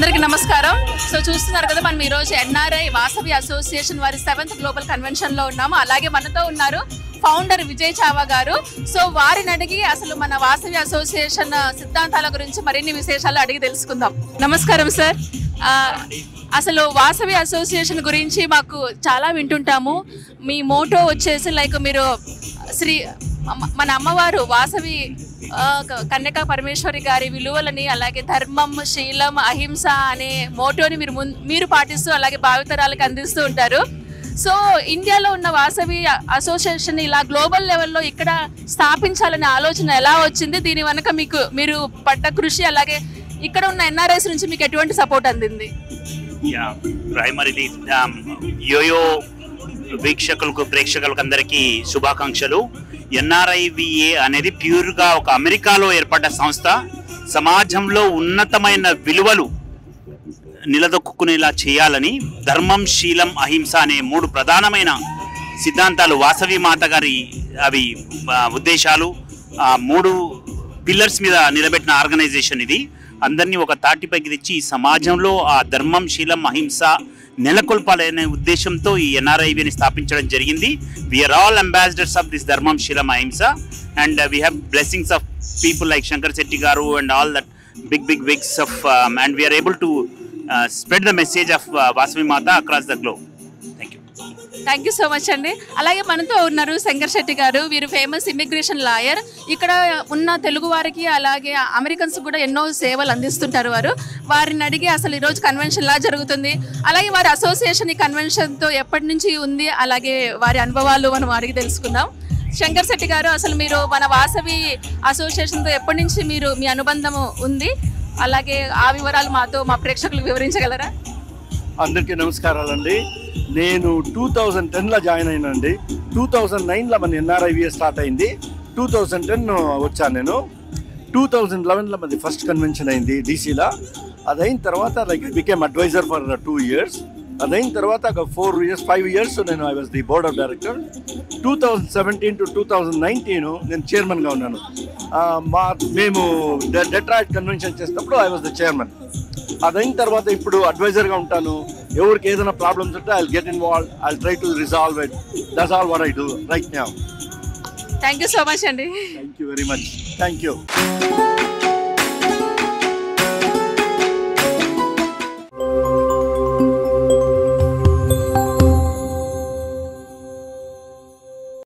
అందరికీ నమస్కారం సో చూస్తున్నారు కదా మనం ఈరోజు ఎన్ఆర్ఐ వాసవి అసోసియేషన్ వారి సెవెంత్ గ్లోబల్ కన్వెన్షన్ లో ఉన్నాము అలాగే మనతో ఉన్నారు ఫౌండర్ విజయ్ చావా గారు సో వారిని అడిగి అసలు మన వాసవి అసోసియేషన్ సిద్ధాంతాల గురించి మరిన్ని విశేషాలు అడిగి తెలుసుకుందాం నమస్కారం సార్ ఆ, అసలు వాసవి అసోసియేషన్ గురించి మాకు చాలా వింటుంటాము మీ మోటో వచ్చేసి లైక్ మీరు శ్రీ అమ్మ- మన అమ్మవారు వాసవి ఆ, క- కన్యకా పరమేశ్వరి గారి విలువలని అలాగే ధర్మం శీలం అహింస అనే మోటోని మీరు ముం- మీరు పాటిస్తూ అలాగే భావితరాలకు అందిస్తూ ఉంటారు సో ఇండియాలో ఉన్న వాసవి అసోసియేషన్ ఇలా గ్లోబల్ లెవెల్లో ఇక్కడ స్థాపించాలనే ఆలోచన ఎలా వచ్చింది దీని వెనక మీకు మీరు పడ్డ కృషి అలాగే ఇక్కడ ఉన్న ఎన్ఆర్ఐస్ నుంచి మీకు ఎటువంటి సపోర్ట్ అందింది యా ప్రైమరీలీ యోయో వీక్షకులకు ప్రేక్షకులకు అందరికీ శుభాకాంక్షలు ఎన్ఆర్ఐవిఏ అనేది ప్యూర్గా ఒక అమెరికాలో ఏర్పడ్డ సంస్థ సమాజంలో ఉన్నతమైన విలువలు నిలదొక్కునేలా చేయాలని ధర్మం శీలం అహింస అనే మూడు ప్రధానమైన సిద్ధాంతాలు వాసవి మాత గారి అవి ఆ, ఉద్దేశాలు ఆ మూడు పిల్లర్స్ మీద నిలబెట్టిన ఆర్గనైజేషన్ ఇది అందరినీ ఒక తాటిపైకి తెచ్చి ఈ సమాజంలో ఆ ధర్మం శీలం అహింస నెలకొల్పాలనే ఉద్దేశంతో ఈ ఎన్ఆర్ఐవిని స్థాపించడం జరిగింది we're all ambassadors of this ధర్మం శీలం అహింస and we have blessings of people like Shankar Shetty garu and all that big big wigs of and we're able to spread the message of Vasavi Mata across the globe thank you thank you so much అండి అలాగే మనతో ఉన్నారు శంకర్ శెట్టి గారు వీరు famous immigration lawyer ఇక్కడ ఉన్న తెలుగు వారికి అలాగే అమెరికన్స్ కూడా ఎన్నో సేవలు అందిస్తుంటారు వారు వారిని అడిగి అసలు ఈరోజు కన్వెన్షన్ లా జరుగుతుంది అలాగే వారి అసోసియేషన్ ఈ కన్వెన్షన్తో ఎప్పటి నుంచి ఉంది అలాగే వారి అనుభవాలు మనం అడిగి తెలుసుకుందాం శంకర్ శెట్టి గారు అసలు మీరు మన వాసవి అసోసియేషన్తో ఎప్పటి నుంచి మీరు మీ అనుబంధం ఉంది అలాగే ఆ వివరాలు మాతో మా ప్రేక్షకులకు వివరించగలరా అందరికీ నమస్కారాలండి నేను టూ థౌజండ్ టెన్లో జాయిన్ అయినండి టూ థౌజండ్ నైన్లో మన ఎన్ఆర్ఐవిఏ స్టార్ట్ అయింది టూ థౌజండ్ టెన్ వచ్చాను నేను టూ థౌజండ్ లెవెన్లో మనది ఫస్ట్ కన్వెన్షన్ అయింది డీసీలో అదైన తర్వాత like became adviser for two years అదైన తర్వాత ఒక ఫోర్ ఇయర్స్ ఫైవ్ ఇయర్స్ నేను I was the board of director two thousand seventeen to two thousand nineteen నేను చైర్మన్గా ఉన్నాను ఆ, మా మేము డెట్రాయిట్ కన్వెన్షన్ చేసినప్పుడు ఐ వాజ్ ద చైర్మన్ అదైన తర్వాత ఇప్పుడు అడ్వైజర్గా ఉంటాను ఎవరికి ఏదైనా ప్రాబ్లమ్స్ ఉంటే I get involve I try to resolve it that's all what I do right now thank you so much అండి thank you very much thank you